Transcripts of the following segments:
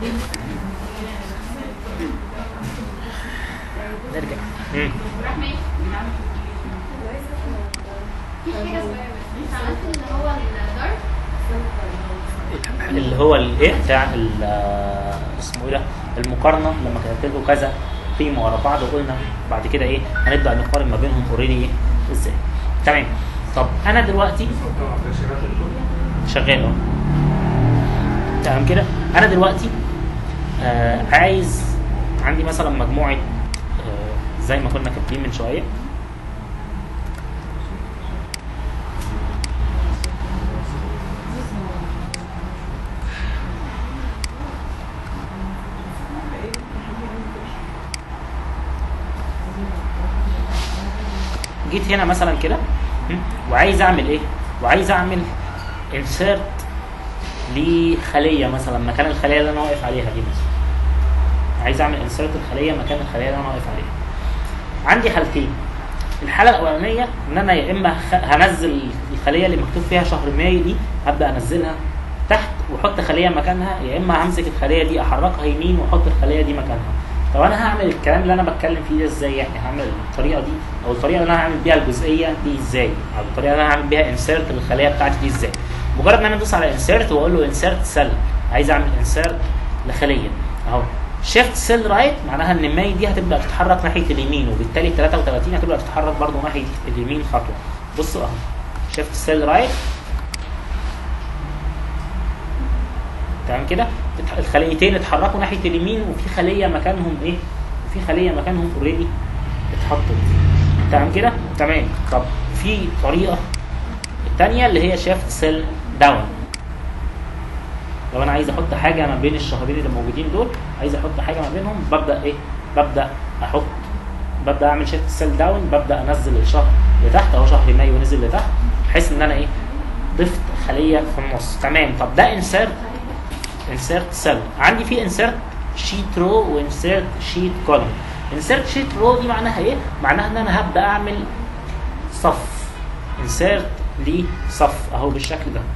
نرجع مم. رحمة في حاجة صغيرة بس انت عملت اللي هو الدارك اللي هو الايه بتاع ال- آه، اسمه ايه ده المقارنه لما كتبت له كذا قيمه ورا بعض وقلنا بعد كده ايه هنبدا نقارن ما بينهم اوريدي ايه ازاي تمام طب انا دلوقتي شغال اهو تمام كده انا دلوقتي آه عايز عندي مثلا مجموعه آه زي ما كنا كاتبين من شويه جيت هنا مثلا كده م? وعايز اعمل ايه وعايز اعمل انسيرت لخليه مثلا مكان الخليه اللي انا واقف عليها دي مثلا عايز اعمل انسيرت الخليه مكان الخليه اللي انا واقف عليها عندي حالتين الحاله الاولانيه ان انا يا اما خ- هنزل الخليه اللي مكتوب فيها شهر مايو دي هبدا انزلها تحت واحط خليه مكانها يا اما همسك الخليه دي احركها يمين واحط الخليه دي مكانها طب انا هعمل الكلام اللي انا بتكلم فيه ده ازاي يعني هعمل الطريقه دي او الطريقه اللي انا هعمل بيها الجزئيه دي ازاي او الطريقه اللي انا هعمل بيها انسيرت للخليه بتاعتي دي ازاي مجرد ان انا ادوس على انسيرت واقول له انسيرت سيل عايز اعمل انسيرت لخليه اهو شيفت سيل رايت معناها ان الماي دي هتبدا تتحرك ناحيه اليمين وبالتالي 33 هتبدا تتحرك برضه ناحيه اليمين خطوه بصوا اهو شيفت سيل رايت تمام كده اتح- الخليتين اتحركوا ناحيه اليمين وفي خليه مكانهم ايه وفي خليه مكانهم اوريدي اتحطت تمام كده تمام طب في طريقه الثانيه اللي هي شيفت سيل داون لو انا عايز احط حاجه ما بين الشهرين اللي موجودين دول عايز احط حاجه ما بينهم ببدا ايه ببدا احط ببدا اعمل شيفت سيل داون ببدا انزل الشهر لتحت اهو شهر مايو نزل لتحت بحيث ان انا ايه ضفت خليه في النص تمام طب ده انسيرت انسيرت سيل عندي في انسيرت شيت رو وانسيرت شيت كولوم انسيرت شيت رو دي معناها ايه معناها ان انا هبدا اعمل صف انسيرت لصف اهو بالشكل ده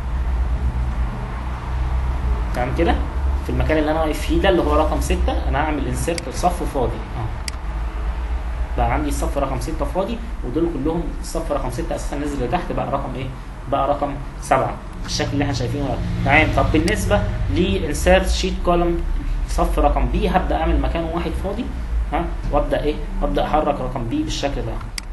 تمام كده في المكان اللي انا واقف فيه ده اللي هو رقم 6 انا هعمل انسيرت لصف فاضي اه بقى عندي الصف رقم 6 فاضي ودول كلهم الصف رقم 6 اساسا نزل لتحت بقى رقم ايه بقى رقم 7 بالشكل اللي احنا شايفينه ده تمام طب بالنسبه لانسيرت شيت كولوم صف رقم بي هبدا اعمل مكانه واحد فاضي ها وابدا ايه وابدا احرك رقم بي بالشكل ده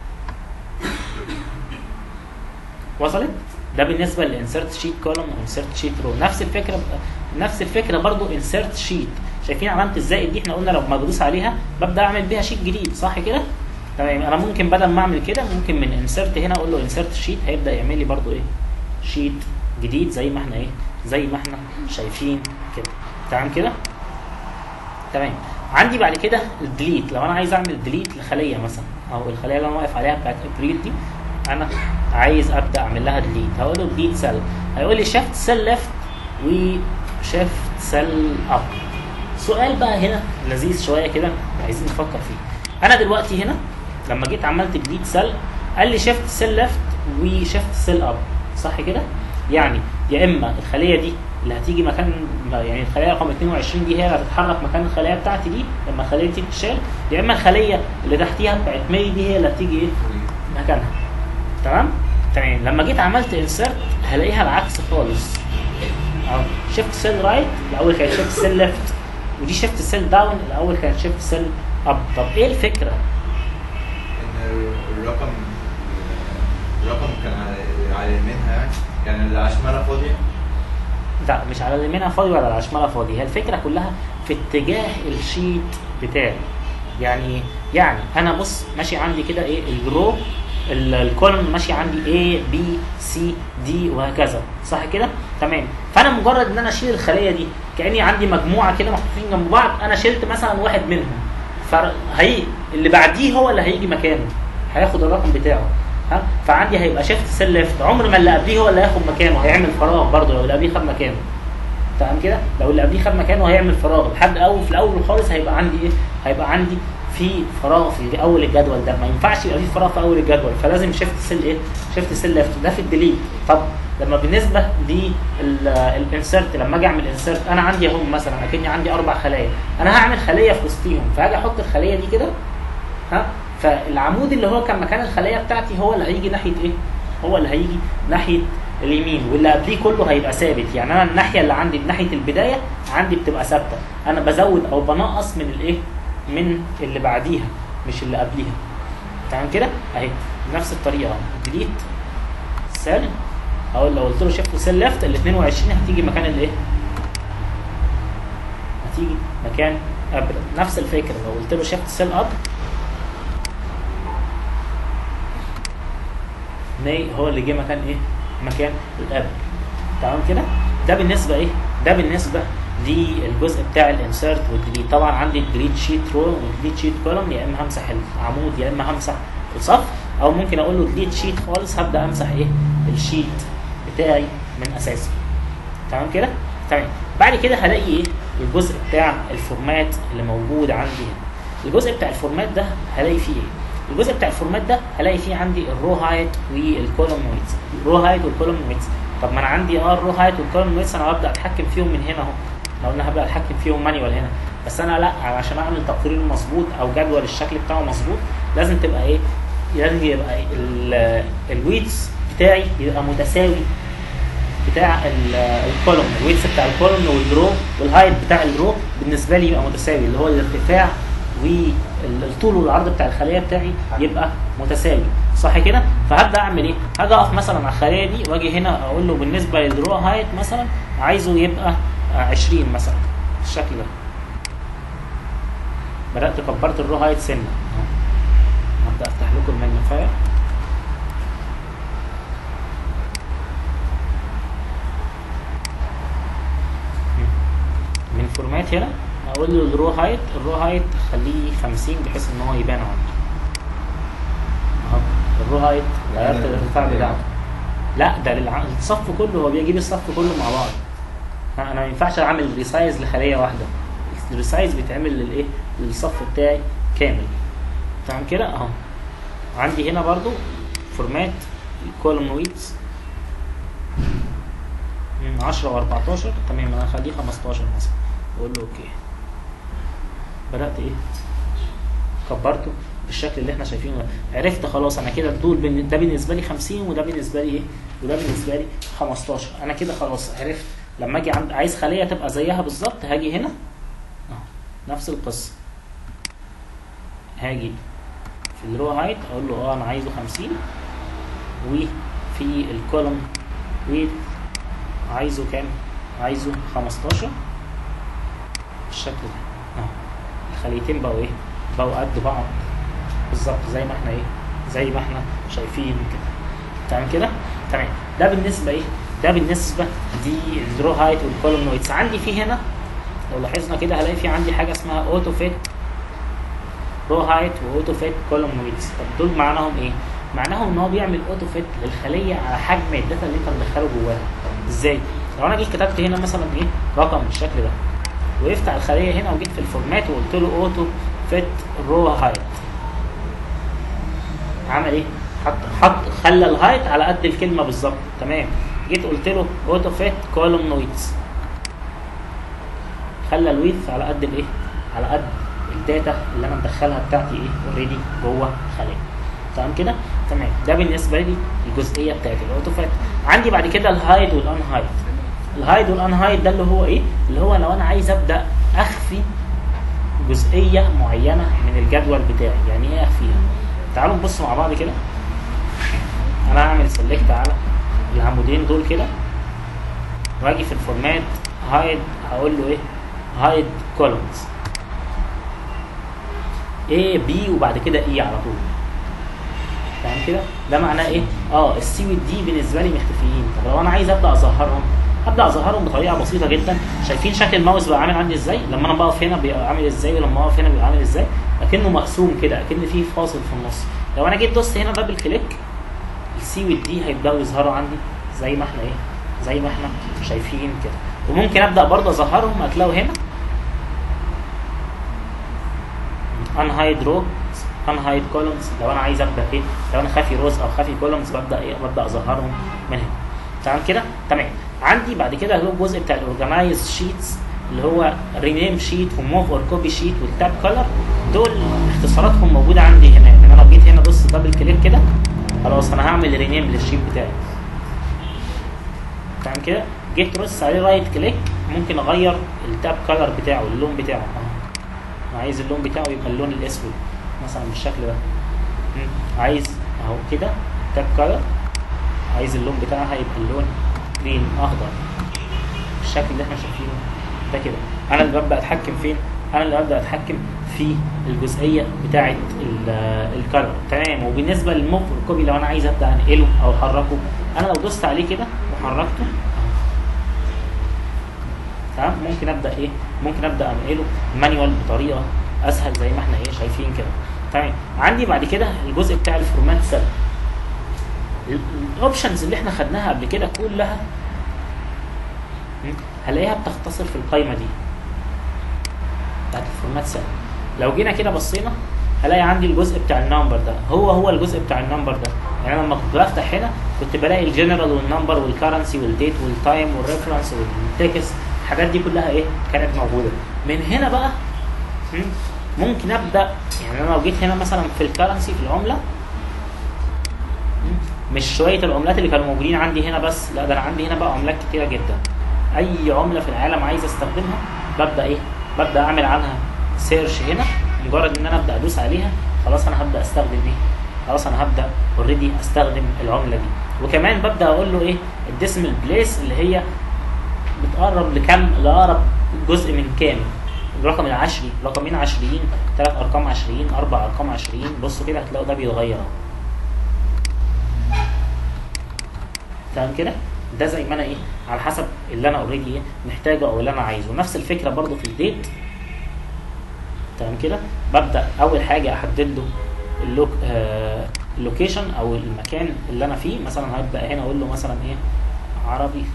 وصلت ده بالنسبه للانسيرت شيت كولوم وانسيرت شيت رو نفس الفكره نفس الفكره برضو انسيرت شيت شايفين علامه الزائد دي احنا قلنا لو ما بدوس عليها ببدا اعمل بيها شيت جديد صح كده تمام انا ممكن بدل ما اعمل كده ممكن من انسيرت هنا اقول له انسيرت شيت هيبدا يعمل لي برضو ايه شيت جديد زي ما احنا ايه زي ما احنا شايفين كده تمام كده تمام عندي بعد كده الديليت لو انا عايز اعمل ديليت لخليه مثلا او الخليه اللي انا واقف عليها بتاعت البريد دي انا عايز ابدا اعمل لها ديليت هقول له ديليت سيل هيقول لي شيفت سيل ليفت وشيفت سيل اب سؤال بقى هنا لذيذ شويه كده عايزين نفكر فيه انا دلوقتي هنا لما جيت عملت ديليت سيل قال لي شيفت سيل ليفت وشيفت سيل اب صح كده يعني يا اما الخليه دي اللي هتيجي مكان يعني الخليه رقم 22 دي هي اللي هتتحرك مكان الخليه بتاعتي دي لما الخليه دي تتشال يا اما الخليه اللي تحتيها بتاعت مي دي هي اللي هتيجي ايه مكانها تمام تمام لما جيت عملت انسرت هلاقيها العكس خالص اهو شيفت سيل رايت الاول كانت شيفت سيل ليفت ودي شيفت سيل داون الاول كانت شيفت سيل اب طب ايه الفكره ان الرقم الرقم كان على على يمينها يعني يعني اللي على شمالها فاضيه لا مش على اليمينها فاضي ولا على شمالها فاضي هي الفكره كلها في اتجاه الشيت بتاعي يعني إيه؟ يعني انا بص ماشي عندي كده ايه الرو ال- الكولوم ماشي عندي A B C D وهكذا صح كده تمام فانا مجرد ان انا اشيل الخليه دي كاني عندي مجموعه كده محطوطين جنب بعض انا شلت مثلا واحد منهم فهي اللي بعديه هو اللي هيجي مكانه هياخد الرقم بتاعه ها فعندي هيبقى شيفت سيل ليفت عمر ما اللي قبليه هو اللي هياخد مكانه هيعمل فراغ برضه لو اللي قبليه خد مكانه تمام كده لو اللي قبليه خد مكانه هيعمل فراغ لحد اول في الاول خالص هيبقى عندي ايه هيبقى عندي في فراغ في اول الجدول ده ما ينفعش يبقى في فراغ في اول الجدول فلازم شيفت سيل ايه شيفت سيل ليفت ده في الديليت طب لما بالنسبه للانسرت لما اجي اعمل انسرت انا عندي اهو مثلا اكني عندي اربع خلايا انا هعمل خليه في وسطيهم فهاجي احط الخليه دي كده ها فالعمود اللي هو كان مكان الخليه بتاعتي هو اللي هيجي ناحيه ايه هو اللي هيجي ناحيه اليمين واللي قبليه كله هيبقى ثابت يعني انا الناحيه اللي عندي ناحيه البدايه عندي بتبقى ثابته انا بزود او بنقص من الايه من اللي بعديها مش اللي قبليها تمام كده اهي بنفس الطريقه ديليت سيل او لو قلت له شيفت سيل ليفت ال 22 هتيجي مكان الايه هتيجي مكان قبل نفس الفكره لو قلت له شيفت سيل اب ناي هو اللي جه مكان ايه مكان الاب تمام كده ده بالنسبه ايه ده بالنسبه للجزء بتاع الانسرت والديليت طبعا عندي الديليت شيت رو والديليت شيت كولوم يا اما همسح العمود يا اما همسح الصف او ممكن اقول له ديليت شيت خالص هبدا امسح ايه الشيت بتاعي من اساسه تمام كده تمام بعد كده هلاقي ايه الجزء بتاع الفورمات اللي موجود عندي هنا الجزء بتاع الفورمات ده هلاقي فيه ايه الجزء بتاع الفورمات ده هلاقي فيه عندي الرو هايت والكولوم ويتس الرو هايت والكولوم ويتس طب ما انا عندي اه الرو هايت والكولوم ويتس انا ببدا اتحكم فيهم من هنا اهو لو انا هبدا اتحكم فيهم مانيوال هنا بس انا لا عشان اعمل تقرير مظبوط او جدول الشكل بتاعه مظبوط لازم تبقى ايه لازم يبقى الويتس بتاعي يبقى متساوي بتاع الكولوم الويتس بتاع الكولوم والرو والهايت بتاع الرو بالنسبه لي يبقى متساوي اللي هو الارتفاع والطول والعرض بتاع الخليه بتاعي يبقى متساوي صح كده فهبدا اعمل ايه هاجي اقف مثلا على الخليه دي واجي هنا اقول له بالنسبه للرو هايت مثلا عايزه يبقى 20 مثلا بالشكل ده بدات كبرت الرو هايت سنه هبدا افتح لكم الماجنيفاير من فورمات هنا اقول له الرو هايت الرو هايت خليه 50 بحيث ان هو يبان عندي اهو الرو هايت غيرت الارتفاع بتاعه لا ده للع... الصف كله هو بيجيب الصف كله مع بعض انا ما ينفعش اعمل ريسايز لخليه واحده الريسايز بيتعمل للايه للصف بتاعي كامل تمام كده اهو عندي هنا برضو فورمات الكولوم ويتس 10 و14 تمام انا هخليه 15 مثلا اقول له اوكي بدات ايه كبرته بالشكل اللي احنا شايفينه ده عرفت خلاص انا كده الطول بن- ده بالنسبه لي 50 وده بالنسبه لي ايه وده بالنسبه لي 15 انا كده خلاص عرفت لما اجي عند عايز خليه تبقى زيها بالظبط هاجي هنا اهو نفس القصه هاجي في الرو هايت اقول له اه انا عايزه 50 وفي الكولوم ويت عايزه كام عايزه 15 بالشكل ده اهو الخليتين بقوا ايه بقوا قد بعض بالظبط زي ما احنا ايه زي ما احنا شايفين كده تمام كده تمام ده بالنسبه ايه ده بالنسبه للرو هايت والكولوم ويتس عندي في هنا لو لاحظنا كده هلاقي في عندي حاجه اسمها اوتو فيت رو هايت واوتو فيت كولوم ويتس طب دول معناهم ايه معناهم ان هو بيعمل اوتو فيت للخليه على حجم الداتا اللي انت مدخله جواها ازاي لو انا جيت كتبت هنا مثلا ايه رقم بالشكل ده وقفت على الخليه هنا وجيت في الفورمات وقلت له اوتو فيت رو هايت عمل ايه حط حط خلى الهايت على قد الكلمه بالظبط تمام جيت قلت له اوتو فيت كولوم ويتس خلى الويث على قد الايه على قد الداتا اللي انا مدخلها بتاعتي ايه اوريدي جوه الخليه تمام كده تمام ده بالنسبه لي الجزئيه بتاعت الاوتو فات عندي بعد كده الهايد والان هايد الهايد والان هايد ده اللي هو ايه اللي هو لو انا عايز ابدا اخفي جزئيه معينه من الجدول بتاعي يعني ايه اخفيها تعالوا نبص مع بعض كده انا هعمل سيلكت على العمودين دول كده واجي في الفورمات هايد هقول له ايه هايد كولومز A B وبعد كده E على طول تمام كده ده معناه ايه اه السي والدي بالنسبه لي مختفيين طب لو انا عايز ابدا اظهرهم ابدا اظهرهم بطريقه بسيطه جدا شايفين شكل الماوس بقى عامل عندي ازاي لما انا بقف هنا بيبقى عامل ازاي ولما اقف هنا بيبقى عامل ازاي اكنه مقسوم كده اكن فيه فاصل في النص لو انا جيت دوست هنا دبل كليك السي والدي هيبداوا يظهروا عندي زي ما احنا ايه زي ما احنا شايفين كده وممكن ابدا برضه اظهرهم هتلاقوا هنا ان هايد رو ان هايد كولومز لو انا عايز ابدا ايه لو انا خافي روز او خافي كولومز ببدا ايه ببدا اظهرهم من هنا تمام كده تمام عندي بعد كده اللي هو الجزء بتاع الاورجنايز شيتس اللي هو رينيم شيت وموف اور كوبي شيت والتاب كولر دول اختصاراتهم موجوده عندي هنا يعني انا لو جيت هنا بص دبل كليك كده خلاص انا هعمل رينيم للشيت بتاعي تمام كده جيت ترص عليه رايت كليك ممكن اغير التاب كولر بتاعه اللون بتاعه اهو انا عايز اللون بتاعه يبقى اللون الاسود مثلا بالشكل ده مم. عايز اهو كده تاب كولر عايز اللون بتاعها يبقى اللون جرين اخضر بالشكل اللي احنا شايفينه ده كده انا اللي ببدا اتحكم فين انا اللي ببدا اتحكم في الجزئيه بتاعه الكلر تمام وبالنسبه للموف والكوبي لو انا عايز ابدا انقله او احركه انا لو دوست عليه كده وحركته أهو. تمام ممكن ابدا ايه ممكن ابدا انقله مانيوال بطريقه اسهل زي ما احنا ايه شايفين كده تمام عندي بعد كده الجزء بتاع الفورمات سيل الاوبشنز اللي احنا خدناها قبل كده كلها م? هلاقيها بتختصر في القائمه دي بتاعت الفورمات سيل لو جينا كده بصينا هلاقي عندي الجزء بتاع النمبر ده هو هو الجزء بتاع النمبر ده يعني انا لما كنت بفتح هنا كنت بلاقي الجنرال والنمبر والكرنسي والديت والتايم والريفرنس والتكست الحاجات دي كلها ايه كانت موجوده من هنا بقى م? ممكن ابدا يعني انا لو جيت هنا مثلا في الكرنسي في العمله مش شويه العملات اللي كانوا موجودين عندي هنا بس لا ده انا عندي هنا بقى عملات كتيره جدا اي عمله في العالم عايز استخدمها ببدا ايه ببدا اعمل عنها سيرش هنا مجرد ان انا ابدا ادوس عليها خلاص انا هبدا استخدم ايه خلاص انا هبدا اوريدي استخدم العمله دي وكمان ببدا اقول له ايه الديسمال بليس اللي هي بتقرب لكم لاقرب جزء من كام الرقم العشري رقمين عشريين ثلاث ارقام عشريين اربع ارقام عشريين بصوا كده هتلاقوا ده بيتغير اهو تمام كده ده زي ما انا ايه على حسب اللي انا اوريدي ايه محتاجه او اللي انا عايزه نفس الفكره برضو في الديت تمام كده ببدا اول حاجه احدد له اللوك آه اللوكيشن او المكان اللي انا فيه مثلا هبدا هنا اقول له مثلا ايه عربي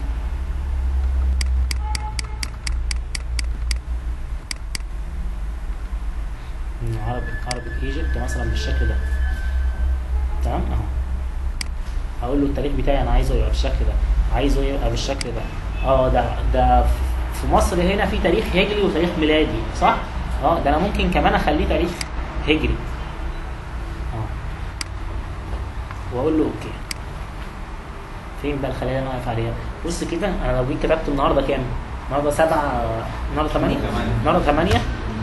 عربي عربي ايجيبت مثلا بالشكل ده تمام اهو هقول له التاريخ بتاعي انا عايزه يبقى بالشكل ده عايزه يبقى بالشكل ده اه ده ده في مصر هنا في تاريخ هجري وتاريخ ميلادي صح اه ده انا ممكن كمان اخليه تاريخ هجري اه واقول له اوكي فين بقى الخليه اللي انا واقف عليها بص كده انا لو جيت كتبت النهارده كام النهارده سبعة النهارده 8 تمانية. النهارده 8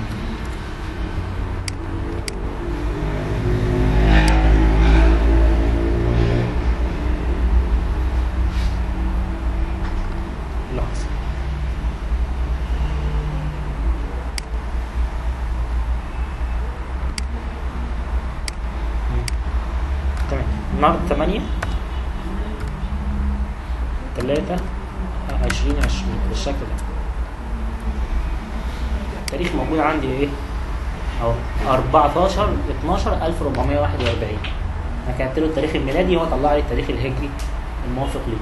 لحظة مم. تمام النهارده 8 3 20 20 بالشكل ده التاريخ موجود عندي ايه؟ اهو 14 12 1441 انا كتبت له التاريخ الميلادي هو طلع لي التاريخ الهجري الموافق ليه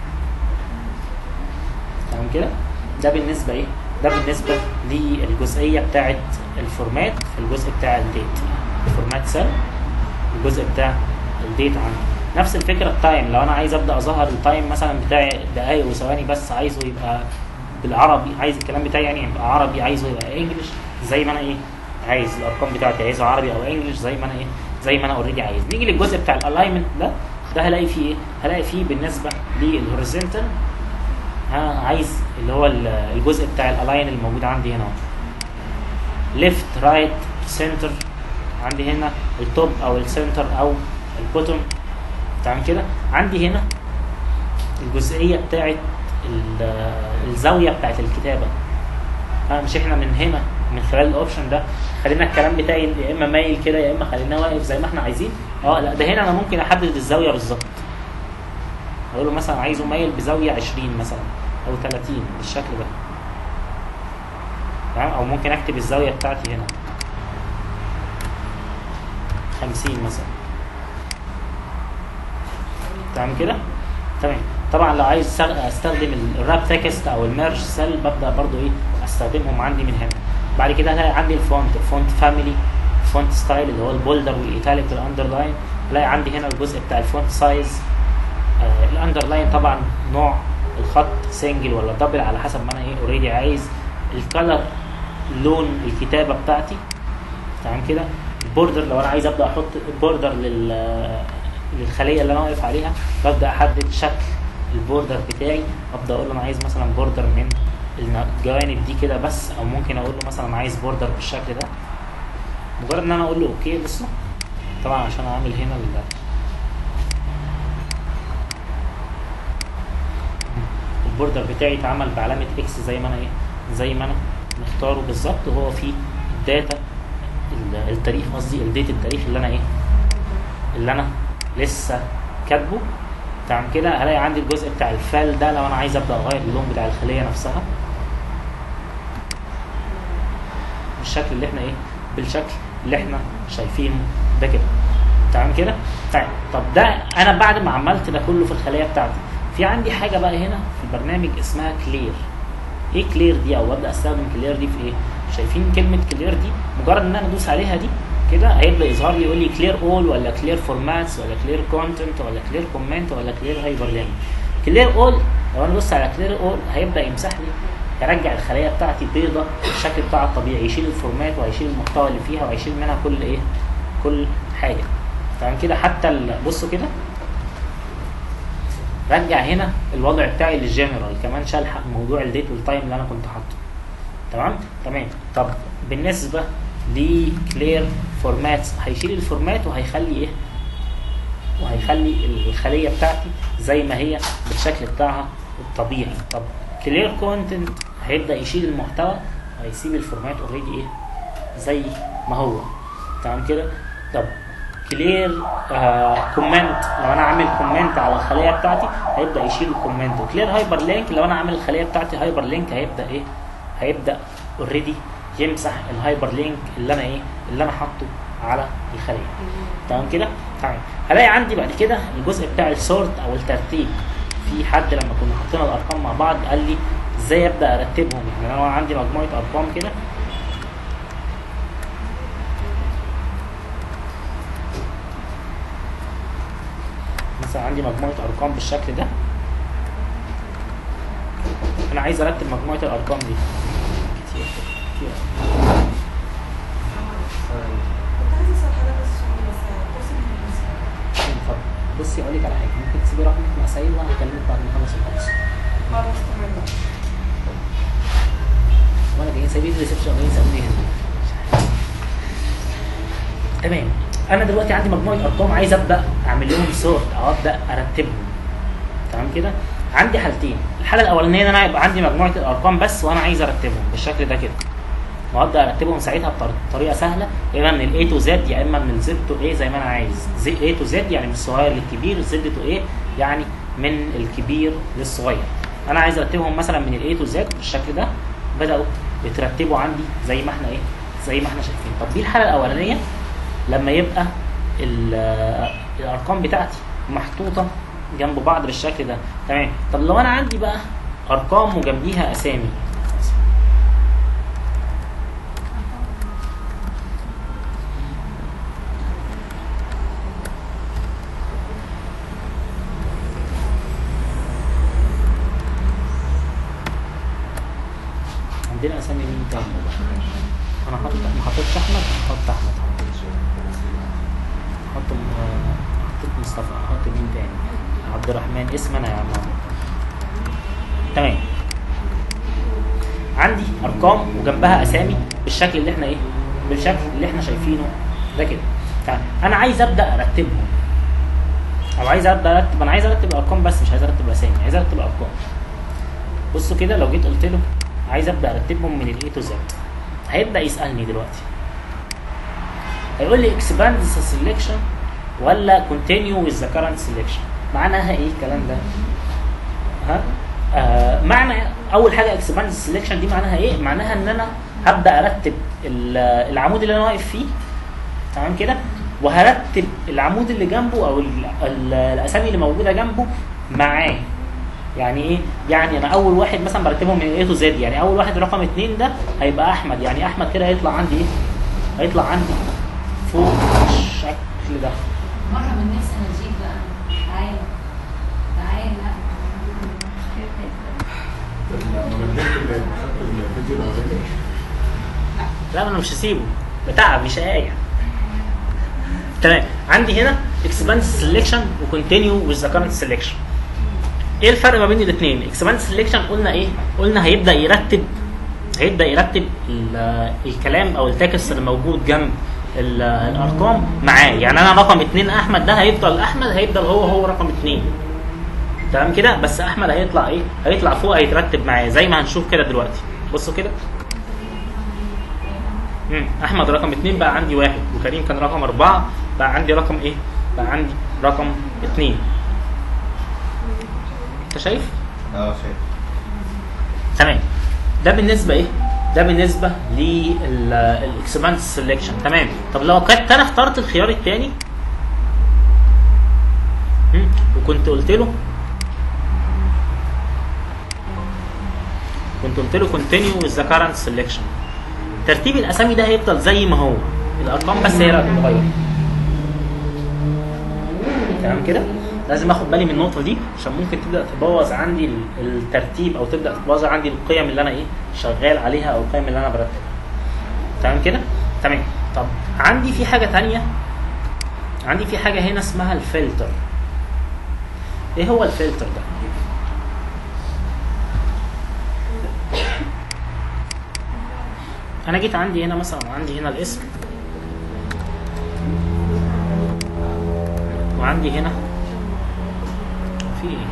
تمام كده ده بالنسبه ايه ده بالنسبه للجزئيه بتاعه الفورمات في الجزء بتاع الديت الفورمات سيل الجزء بتاع الديت عندي نفس الفكره التايم لو انا عايز ابدا اظهر التايم مثلا بتاعي دقائق وثواني بس عايزه يبقى بالعربي عايز الكلام بتاعي يعني يبقى عربي عايزه يبقى انجلش زي ما انا ايه عايز الارقام بتاعتي عايزها عربي او انجلش زي ما انا ايه زي ما انا اوريدي عايز نيجي للجزء بتاع الالاينمنت ده ده هلاقي فيه ايه هلاقي فيه بالنسبه للهوريزونتال ها عايز اللي هو ال- الجزء بتاع الالاين اللي موجود عندي هنا ليفت رايت سنتر عندي هنا التوب او السنتر او البوتوم تمام كده عندي هنا الجزئيه بتاعت ال- الزاويه بتاعت الكتابه ها مش احنا من هنا من خلال الاوبشن ده خلينا الكلام بتاعي يا اما مايل كده يا اما خليناه واقف زي ما احنا عايزين اه لا ده هنا انا ممكن احدد الزاويه بالظبط اقول له مثلا عايزه مايل بزاويه 20 مثلا او 30 بالشكل ده تمام او ممكن اكتب الزاويه بتاعتي هنا 50 مثلا تمام كده تمام طبعا لو عايز أستغ- استخدم الراب تكست او الميرج سيل ببدا برضو ايه استخدمهم عندي من هنا بعد كده هلاقي عندي الفونت فونت فاميلي فونت ستايل اللي هو البولدر والايتاليك والاندرلاين الاقي عندي هنا الجزء بتاع الفونت سايز آه الاندرلاين طبعا نوع الخط سنجل ولا دبل على حسب ما انا ايه اوريدي عايز الكلر لون الكتابه بتاعتي تمام كده البوردر لو انا عايز ابدا احط بوردر لل للخليه اللي انا واقف عليها ببدا احدد شكل البوردر بتاعي ابدا اقول له انا عايز مثلا بوردر من الجوانب دي كده بس او ممكن اقول له مثلا عايز بوردر بالشكل ده مجرد ان انا اقول له اوكي بصوا طبعا عشان اعمل هنا ال البوردر بتاعي اتعمل بعلامه اكس زي ما انا ايه زي ما انا مختاره بالظبط وهو فيه الداتا ال- التاريخ قصدي الديت التاريخ اللي انا ايه اللي انا لسه كاتبه تمام كده هلاقي عندي الجزء بتاع الفال ده لو انا عايز ابدا اغير اللون بتاع الخليه نفسها بالشكل اللي احنا ايه بالشكل اللي احنا شايفينه ده كده تمام كده طيب طب ده انا بعد ما عملت ده كله في الخليه بتاعتي في عندي حاجه بقى هنا في البرنامج اسمها كلير ايه كلير دي او ابدا استخدم كلير دي في ايه شايفين كلمه كلير دي مجرد ان انا ادوس عليها دي كده هيبدا يظهر لي يقول لي كلير اول ولا كلير فورماتس ولا كلير كونتنت ولا كلير كومنت ولا كلير هايبر لينك كلير اول لو انا دوست على كلير اول هيبدا يمسح لي يرجع الخليه بتاعتي بيضه بالشكل بتاعها الطبيعي يشيل الفورمات وهيشيل المحتوى اللي فيها وهيشيل منها كل ايه كل حاجه تمام كده حتى ال- بصوا كده رجع هنا الوضع بتاعي للجنرال كمان شال حق موضوع الديت والتايم اللي انا كنت حاطه تمام تمام طب بالنسبه لكلير فورماتس هيشيل الفورمات وهيخلي ايه وهيخلي الخليه بتاعتي زي ما هي بالشكل بتاعها الطبيعي طب كلير كونتنت هيبدا يشيل المحتوى وهيسيب الفورمات اوريدي ايه زي ما هو تمام كده طب كلير كومنت لو انا عامل كومنت على الخليه بتاعتي هيبدا يشيل الكومنت وكلير هايبر لينك لو انا عامل الخليه بتاعتي هايبر لينك هيبدا ايه هيبدا اوريدي يمسح الهايبر لينك اللي انا ايه اللي انا حاطه على الخليه تمام كده تمام هلاقي عندي بعد كده الجزء بتاع السورت او الترتيب في حد لما كنا حاطين الارقام مع بعض قال لي ازاي ابدا ارتبهم يعني انا عندي مجموعه ارقام كده مثلا عندي مجموعه ارقام بالشكل ده انا عايز ارتب مجموعه الارقام دي كتير كتير كنت عايزة أسأل حضرتك السؤال بس قسم الموسيقى. اتفضل. بصي اقول لك على حاجه ممكن تسيبي رقمك مع سيد وانا هكلمك بعد ما اخلص الكورس خلاص تمام وانا جايين سايبين الريسبشن جايين سايبين هنا تمام انا دلوقتي عندي مجموعه ارقام عايز ابدا اعمل لهم سورت او ابدا ارتبهم تمام كده عندي حالتين الحاله الاولانيه ان انا يبقى عندي مجموعه الارقام بس وانا عايز ارتبهم بالشكل ده كده وابدا ارتبهم ساعتها بطر- بطريقه سهله يا اما من الاي تو زد يا اما من الزد تو اي زي ما انا عايز زي اي تو زد يعني من الصغير للكبير زد تو اي يعني من الكبير للصغير انا عايز ارتبهم مثلا من الاي تو زد بالشكل ده بداوا يترتبوا عندي زي ما احنا ايه زي ما احنا شايفين طب دي الحاله الاولانيه لما يبقى ال- الارقام بتاعتي محطوطه جنب بعض بالشكل ده تمام طب لو انا عندي بقى ارقام وجنبيها اسامي عندنا اسامي مين تاني انا حاطط ما حطيتش احمد هحط احمد احط م- حطيت مصطفى احط مين تاني عبد الرحمن اسم انا يا عم تمام عندي ارقام وجنبها اسامي بالشكل اللي احنا ايه بالشكل اللي احنا شايفينه ده كده تمام انا عايز ابدا ارتبهم او عايز ابدا ارتب انا عايز ارتب الارقام بس مش عايز ارتب اسامي عايز ارتب ارقام بصوا كده لو جيت قلت له عايز ابدا ارتبهم من الاي تو زد هيبدا يسالني دلوقتي هيقول لي expand the selection ولا continue with the current selection معناها ايه الكلام ده ها آه معنى اول حاجه expand the selection دي معناها ايه معناها ان انا هبدا ارتب ال- العمود اللي انا واقف فيه تمام كده وهرتب العمود اللي جنبه او ال- ال- الاسامي اللي موجوده جنبه معاه يعني ايه؟ يعني انا اول واحد مثلا برتبهم من ايه تو زد يعني اول واحد رقم اثنين ده هيبقى احمد يعني احمد كده هيطلع عندي ايه؟ هيطلع عندي فوق بالشكل ده مرة من نفسي انا اجيب بقى تعالى تعالى لما نزلت الفيديو الاولاني لا انا مش هسيبه بتعب مش آية تمام عندي هنا expand selection وcontinue with the current selection ايه الفرق ما بين الاثنين expand selection قلنا ايه قلنا هيبدا يرتب هيبدا يرتب ال- الكلام او التكست اللي موجود جنب ال- الارقام معاه يعني انا رقم اتنين احمد ده هيفضل احمد هيفضل هو هو رقم اتنين تمام كده بس احمد هيطلع ايه هيطلع فوق هيترتب معاه زي ما هنشوف كده دلوقتي بصوا كده مم. احمد رقم اتنين بقى عندي واحد وكريم كان رقم اربعه بقى عندي رقم ايه؟ بقى عندي رقم اتنين انت شايف؟ اه شايف تمام ده بالنسبه ايه؟ ده بالنسبه للاكسباند سelection تمام طب لو كنت انا اخترت الخيار الثاني وكنت قلت له كنت قلت له continue with the current selection ترتيب الاسامي ده هيفضل زي ما هو الارقام بس هي اللي هتتغير تمام كده لازم اخد بالي من النقطه دي عشان ممكن تبدا تبوظ عندي ال- الترتيب او تبدا تبوظ عندي القيم اللي انا ايه شغال عليها او القيم اللي انا برتبها تمام كده تمام طب عندي في حاجه تانية عندي في حاجه هنا اسمها الفلتر ايه هو الفلتر ده انا جيت عندي هنا مثلا عندي هنا الاسم وعندي هنا في ايه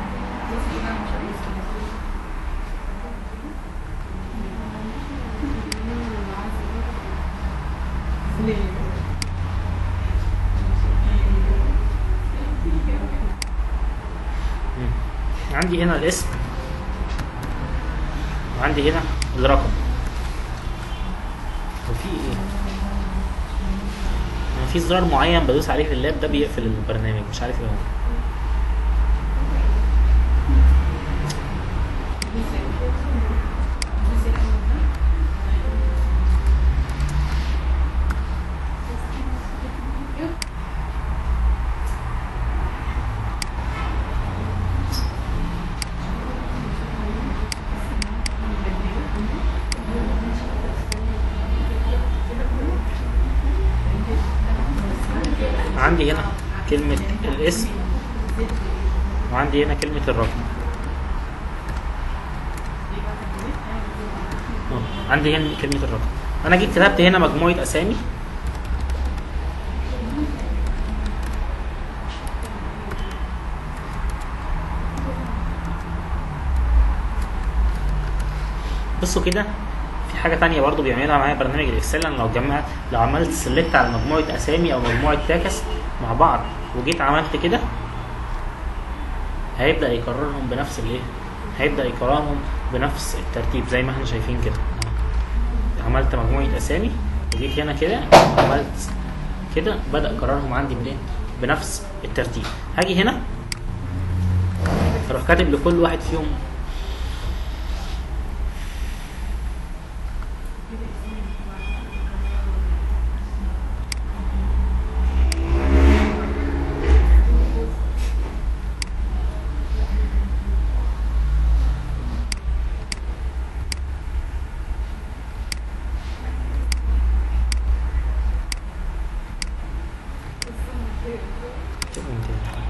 مم. عندي هنا الاسم وعندي هنا الرقم وفي ايه أنا في زرار معين بدوس عليه في اللاب ده بيقفل البرنامج مش عارف ايه هو عندي هنا كلمة الاسم وعندي هنا كلمة الرقم آه، عندي هنا كلمة الرقم أنا جيت كتبت هنا مجموعة أسامي بصوا كده في حاجه تانية برضو بيعملها معايا برنامج الاكسل انا لو جمعت لو عملت سيلكت على مجموعه اسامي او مجموعه تاكس مع بعض وجيت عملت كده هيبدا يكررهم بنفس الايه هيبدا يكررهم بنفس الترتيب زي ما احنا شايفين كده عملت مجموعه اسامي وجيت هنا كده عملت كده بدا يكررهم عندي بالايه بنفس الترتيب هاجي هنا اروح كاتب لكل واحد فيهم كده كده.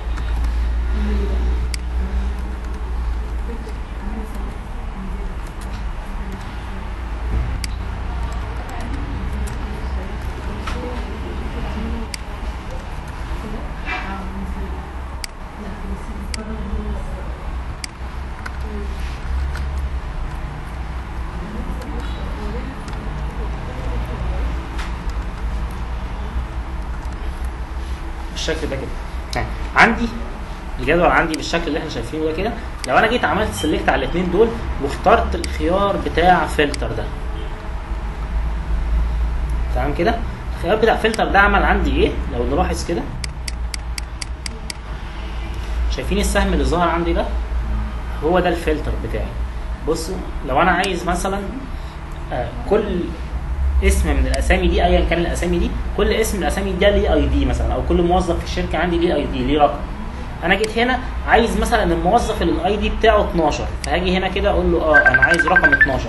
بالشكل ده كده يعني عندي الجدول عندي بالشكل اللي احنا شايفينه ده كده لو انا جيت عملت سيلكت على الاثنين دول واخترت الخيار بتاع فلتر ده تمام كده الخيار بتاع فلتر ده عمل عندي ايه لو نلاحظ كده شايفين السهم اللي ظهر عندي ده هو ده الفلتر بتاعي بصوا لو انا عايز مثلا آه، كل اسم من الاسامي دي ايا كان الاسامي دي كل اسم من الاسامي دي ليه اي دي مثلا او كل موظف في الشركه عندي ليه اي دي ليه رقم انا جيت هنا عايز مثلا الموظف اللي الاي دي بتاعه 12 فهاجي هنا كده اقول له اه انا عايز رقم 12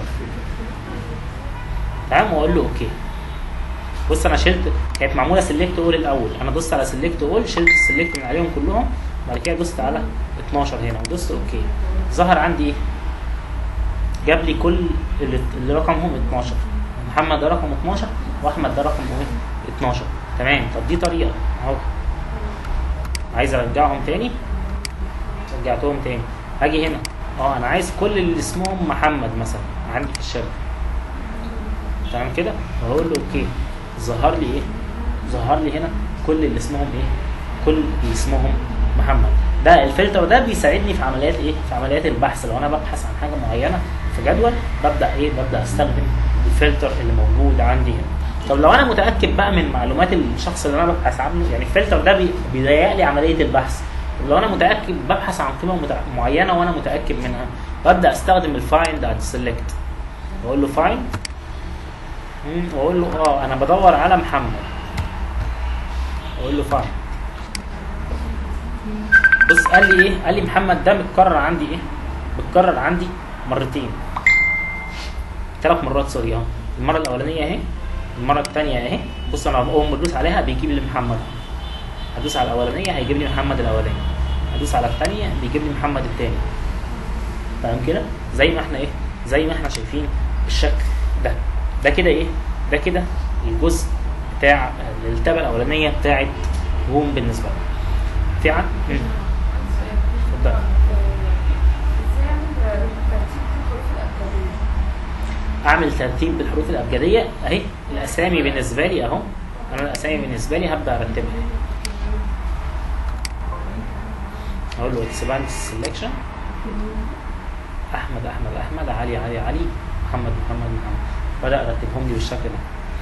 تمام واقول له اوكي بص انا شلت كانت معموله سيلكت اول الاول انا دوست على سيلكت اول شلت السيلكت من عليهم كلهم بعد كده دوست على 12 هنا ودوست اوكي ظهر عندي ايه جاب لي كل اللي, اللي رقمهم 12 محمد ده رقم 12 واحمد ده رقم ايه 12 تمام طب دي طريقه اهو عايز ارجعهم تاني رجعتهم تاني هاجي هنا اه انا عايز كل اللي اسمهم محمد مثلا عندي في الشركه تمام كده واقول له اوكي ظهر لي ايه ظهر لي هنا كل اللي اسمهم ايه كل اللي اسمهم محمد ده الفلتر ده بيساعدني في عمليات ايه في عمليات البحث لو انا ببحث عن حاجه معينه في جدول ببدا ايه ببدا استخدم الفلتر اللي موجود عندي هنا طب لو انا متاكد بقى من معلومات الشخص اللي انا ببحث عنه يعني الفلتر ده بي- بيضيق لي عمليه البحث طب لو انا متاكد ببحث عن قيمه متع- معينه وانا متاكد منها ببدا استخدم الفايند اند سيلكت واقول له فايند واقول له اه انا بدور على محمد اقول له فايند بص قال لي ايه قال لي محمد ده متكرر عندي ايه متكرر عندي مرتين ثلاث مرات سوري اه المره الاولانيه اهي المره الثانيه اهي بص انا اول ما ادوس عليها بيجيب لي محمد هدوس على الاولانيه هيجيب لي محمد الاولاني هدوس على الثانيه بيجيب لي محمد الثاني تمام كده زي ما احنا ايه زي ما احنا شايفين بالشكل ده ده كده ايه ده كده الجزء بتاع التابه الاولانيه بتاعت هوم بالنسبه لي في عن مم. اتفضل ازاي اعمل ترتيب الحروف الابجديه اعمل ترتيب بالحروف الابجديه اهي الاسامي بالنسبه لي اهو انا الاسامي بالنسبه لي هبدا ارتبها اقول له اكسباند سelection احمد احمد احمد علي علي علي محمد محمد محمد بدا ارتبهم لي بالشكل ده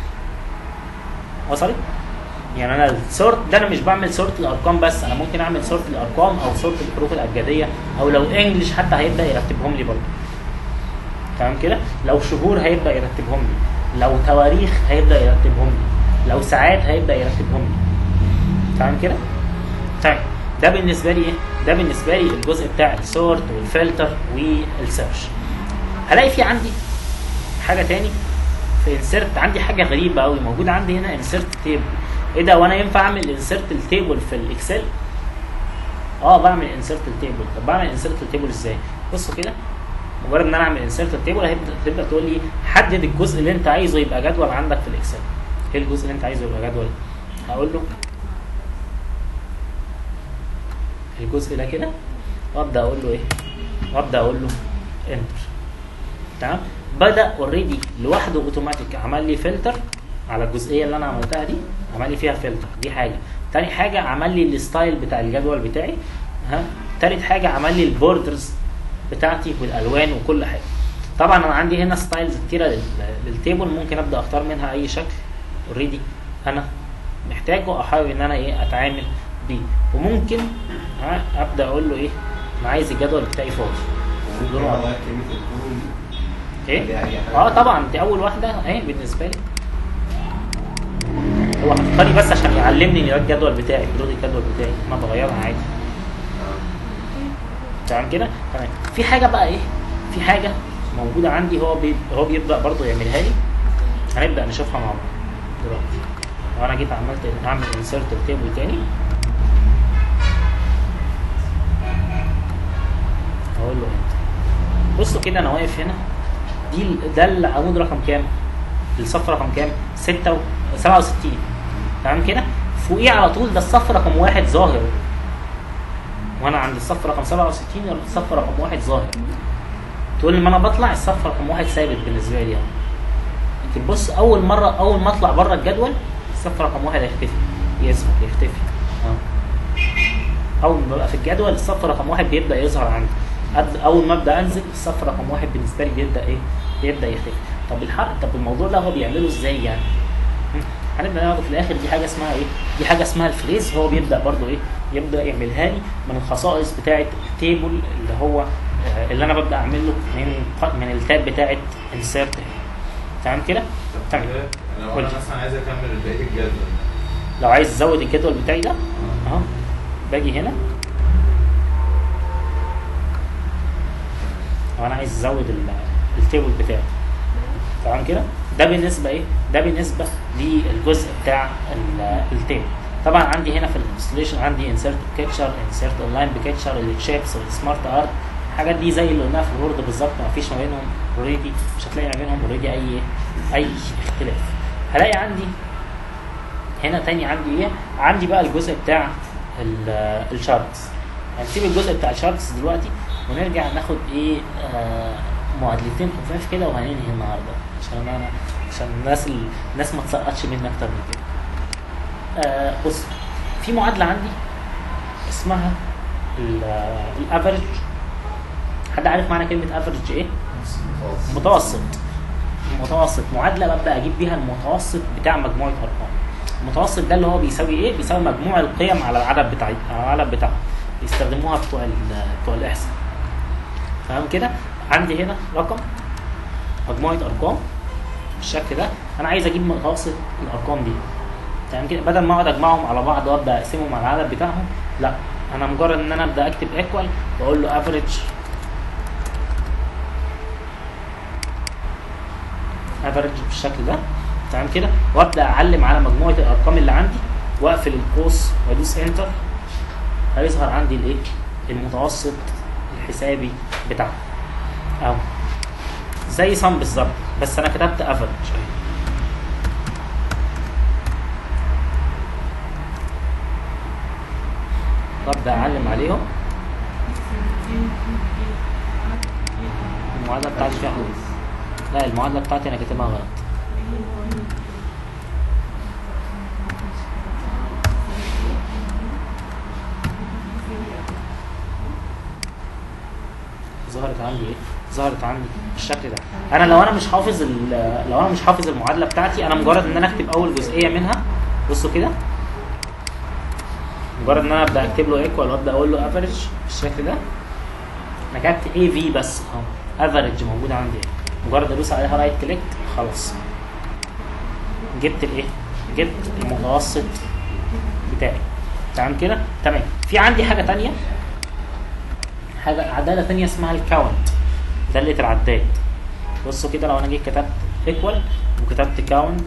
وصلت يعني انا السورت ده انا مش بعمل سورت الارقام بس انا ممكن اعمل سورت الارقام او سورت الحروف الابجديه او لو انجلش حتى هيبدا يرتبهم لي برضه تمام كده لو شهور هيبدا يرتبهم لي لو تواريخ هيبدا يرتبهم لي لو ساعات هيبدا يرتبهم لي تمام كده طيب ده بالنسبه لي ايه ده بالنسبه لي الجزء بتاع السورت والفلتر والسيرش هلاقي في عندي حاجه تاني في انسرت عندي حاجه غريبه قوي موجوده عندي هنا انسرت تيبل ايه ده وانا ينفع اعمل انسرت التيبل في الاكسل اه بعمل انسرت التيبل طب بعمل انسرت التيبل ازاي بصوا كده مجرد ان انا اعمل انسرت التيبل هتبدا تبدا تقول لي حدد الجزء اللي انت عايزه يبقى جدول عندك في الاكسل ايه الجزء اللي انت عايزه يبقى جدول هقول له الجزء ده كده وابدا اقول له ايه وابدا اقول له انتر تمام بدا اوريدي لوحده اوتوماتيك عمل لي فلتر على الجزئيه اللي انا عملتها دي عمل لي فيها فلتر دي حاجه تاني حاجه عمل لي الستايل بتاع الجدول بتاعي ها تالت حاجه عمل لي البوردرز بتاعتي والالوان وكل حاجه طبعا انا عندي هنا ستايلز كتيره لل- للتيبل ممكن ابدا اختار منها اي شكل اوريدي انا محتاجه او حابب ان انا ايه اتعامل بيه وممكن ها ابدا اقول له ايه انا عايز الجدول بتاعي فاضي ممكن اغير كلمه الكون ايه دي أي حاجة. اه طبعا دي اول واحده اهي بالنسبه لي هو حطاني بس عشان يعلمني ان ده الجدول بتاعي بدون الجدول بتاعي انا بغيرها عادي تمام كده تمام في حاجه بقى ايه في حاجه موجوده عندي هو بي... هو بيبدا برضه يعملها لي هنبدا نشوفها مع بعض دلوقتي لو انا جيت عملت اعمل انسرت تيبل تاني هقول له انت بصوا كده انا واقف هنا دي ال- ده العمود رقم كام؟ الصف رقم كام؟ 6 و 67 تمام كده؟ فوقيه على طول ده الصف رقم واحد ظاهر وانا عند الصف رقم 67 الصف رقم واحد ظاهر تقول لما انا بطلع الصف رقم واحد ثابت بالنسبه لي اهو لكن بص اول مره اول ما اطلع بره الجدول الصف رقم واحد هيختفي يظهر يختفي اه اول ما ببقى في الجدول الصف رقم واحد بيبدا يظهر عندي أد- اول ما ابدا انزل الصف رقم واحد بالنسبه لي بيبدا ايه بيبدا يختفي طب الحق طب الموضوع ده هو بيعمله ازاي يعني هم؟ هنبدا ناخده في الاخر دي حاجه اسمها ايه دي حاجه اسمها الفريز هو بيبدا برضو ايه يبدا يعملها لي من الخصائص بتاعه التيبل اللي هو آه، اللي انا ببدا اعمل له من ق- من التاب بتاعه انسيرت تمام كده تمام لو قول انا لي. مثلا عايز اكمل بقيه الجدول لو عايز ازود الجدول بتاعي ده اهو باجي هنا لو انا عايز ازود ال- التيبل بتاعي تمام كده ده بالنسبه ايه ده بالنسبه للجزء بتاع ال- التيبل طبعا عندي هنا في الانستليشن عندي انسيرت بيكتشر انسيرت اونلاين بيكتشر الشيبس والسمارت ارت الحاجات دي زي اللي قلناها في الوورد بالظبط ما فيش ما بينهم اوريدي مش هتلاقي ما بينهم اوريدي اي اي اختلاف هلاقي عندي هنا تاني عندي ايه عندي بقى الجزء بتاع ال- الشارتس هنسيب الجزء بتاع الشارتس دلوقتي ونرجع ناخد ايه آه معادلتين خفاف كده وهننهي النهارده عشان انا عشان الناس ال- الناس ما تسقطش مني اكتر من كده آه بص في معادله عندي اسمها الافريج حد عارف معنى كلمه افريج ايه متوسط المتوسط معادله ببدا اجيب بيها المتوسط بتاع مجموعه ارقام المتوسط ده اللي هو بيساوي ايه بيساوي مجموع القيم على العدد بتاعي على العدد بتاعهم بيستخدموها بتوع ال- بتوع الاحصاء تمام كده عندي هنا رقم مجموعه ارقام بالشكل ده انا عايز اجيب متوسط الارقام دي تمام كده بدل ما اقعد اجمعهم على بعض وابدا اقسمهم على العدد بتاعهم لا انا مجرد ان انا ابدا اكتب ايكوال واقول له افريج افريج بالشكل ده تمام كده وابدا اعلم على مجموعه الارقام اللي عندي واقفل القوس وادوس انتر هيظهر عندي الايه المتوسط الحسابي بتاعه اهو زي صم بالظبط بس انا كتبت افريج وابدا اعلم عليهم المعادله بتاعتي فيها حروف لا المعادله بتاعتي انا كاتبها غلط ظهرت عندي ايه ظهرت عندي بالشكل ده انا لو انا مش حافظ ال- لو انا مش حافظ المعادله بتاعتي انا مجرد ان انا اكتب اول جزئيه منها بصوا كده مجرد ان انا ابدا اكتب له ايكوال وابدا اقول له افريج بالشكل ده انا كتبت اي في بس اهو افريج موجود عندي اهي. مجرد ادوس عليها رايت كليك خلاص جبت الايه جبت المتوسط بتاعي تمام كده تمام في عندي حاجه تانية حاجه عداله تانية اسمها الكاونت داله العداد بصوا كده لو انا جيت كتبت ايكوال وكتبت كاونت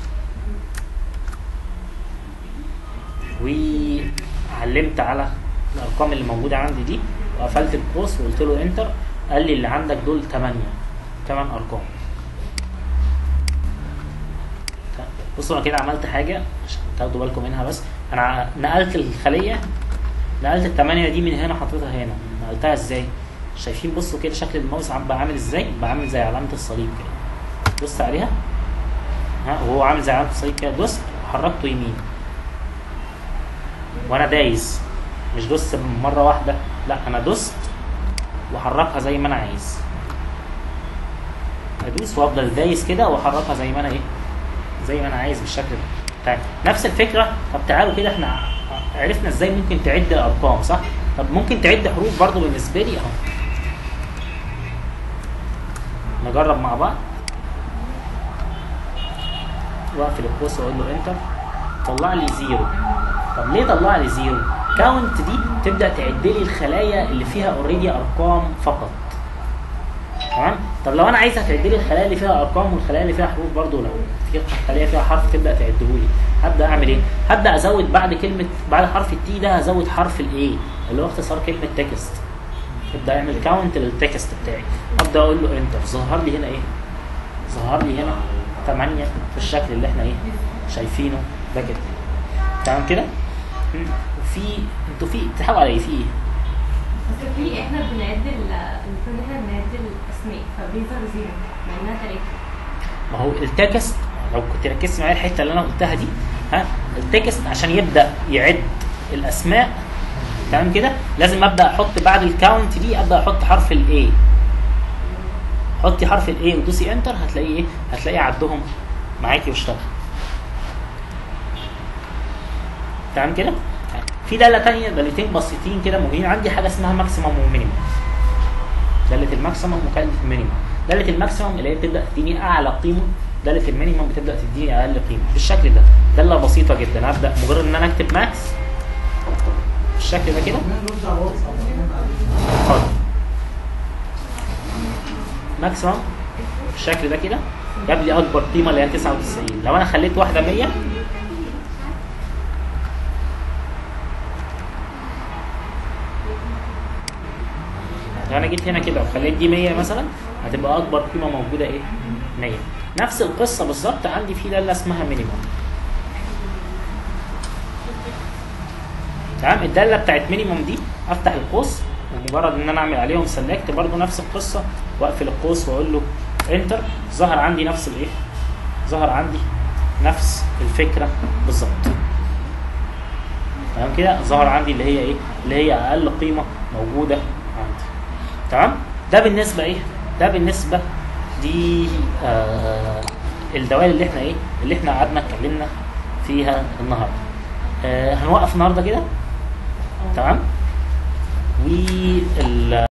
وعلمت على الارقام اللي موجوده عندي دي وقفلت القوس وقلت له انتر قال لي اللي عندك دول 8 8 ارقام بصوا انا كده عملت حاجه عشان تاخدوا بالكم منها بس انا نقلت الخليه نقلت الثمانيه دي من هنا حطيتها هنا نقلتها ازاي شايفين بصوا كده شكل الماوس عم بقى عامل ازاي بقى عامل زي علامه الصليب كده بص عليها ها وهو عامل زي علامه الصليب كده دوست وحركته يمين وانا دايس مش دوست مره واحده لا انا دوست واحركها زي ما انا عايز ادوس وافضل دايس كده واحركها زي ما انا ايه زي ما انا عايز بالشكل ده طيب نفس الفكره طب تعالوا كده احنا عرفنا ازاي ممكن تعد الارقام صح طب ممكن تعد حروف برضو بالنسبه لي اهو نجرب مع بعض واقفل القوس واقول له انتر طلع لي زيرو طب ليه طلع لي زيرو كاونت دي تبدا تعد لي الخلايا اللي فيها اوريدي ارقام فقط تمام طب لو انا عايزها تعد لي الخلايا اللي فيها ارقام والخلايا اللي فيها حروف برضو لو في خليه فيها حرف تبدا تعده لي هبدا اعمل ايه هبدا ازود بعد كلمه بعد حرف التي ده هزود حرف الاي اللي هو اختصار كلمه تكست ابدا اعمل كاونت للتكست بتاعي ابدا اقول له انتر ظهر لي هنا ايه ظهر لي هنا 8 بالشكل اللي احنا ايه شايفينه ده كده تمام كده مم. وفي انتوا في بتضحكوا على ايه في ايه بس في احنا بنعد ال- المفروض احنا بنعد الاسماء فبيظهر زيرو مع انها تلاته ما هو التكست لو كنت ركزت معايا الحته اللي انا قلتها دي ها التكست عشان يبدا يعد الاسماء تمام كده لازم ابدا احط بعد الكاونت دي ابدا احط حرف الاي حطي حرف الاي ودوسي انتر هتلاقيه ايه هتلاقيه عدهم معاكي واشتغل تمام كده في داله تانية دالتين بسيطين كده مهمين عندي حاجه اسمها ماكسيمم ومينيمم داله الماكسيمم وكاله المينيمم داله الماكسيمم اللي هي بتبدا تديني اعلى قيمه داله المينيمم بتبدا تديني اقل قيمه بالشكل ده داله بسيطه جدا ابدا مجرد ان انا اكتب ماكس بالشكل ده كده حاضر ماكسيمم بالشكل ده كده جاب لي اكبر قيمه اللي هي 99 لو انا خليت واحده 100 لو انا جيت هنا كده وخليت دي 100 مثلا هتبقى اكبر قيمه موجوده ايه 100 نفس القصه بالظبط عندي في داله اسمها مينيمم تمام الداله بتاعت مينيمم دي افتح القوس ومجرد ان انا اعمل عليهم سيلكت برضو نفس القصه واقفل القوس واقول له انتر ظهر عندي نفس الايه ظهر عندي نفس الفكره بالظبط تمام كده ظهر عندي اللي هي ايه اللي هي اقل قيمه موجوده عندي تمام ده بالنسبه ايه ده بالنسبه دي آه الدوائر اللي احنا ايه اللي احنا قعدنا اتكلمنا فيها النهارده آه هنوقف النهارده كده تمام وال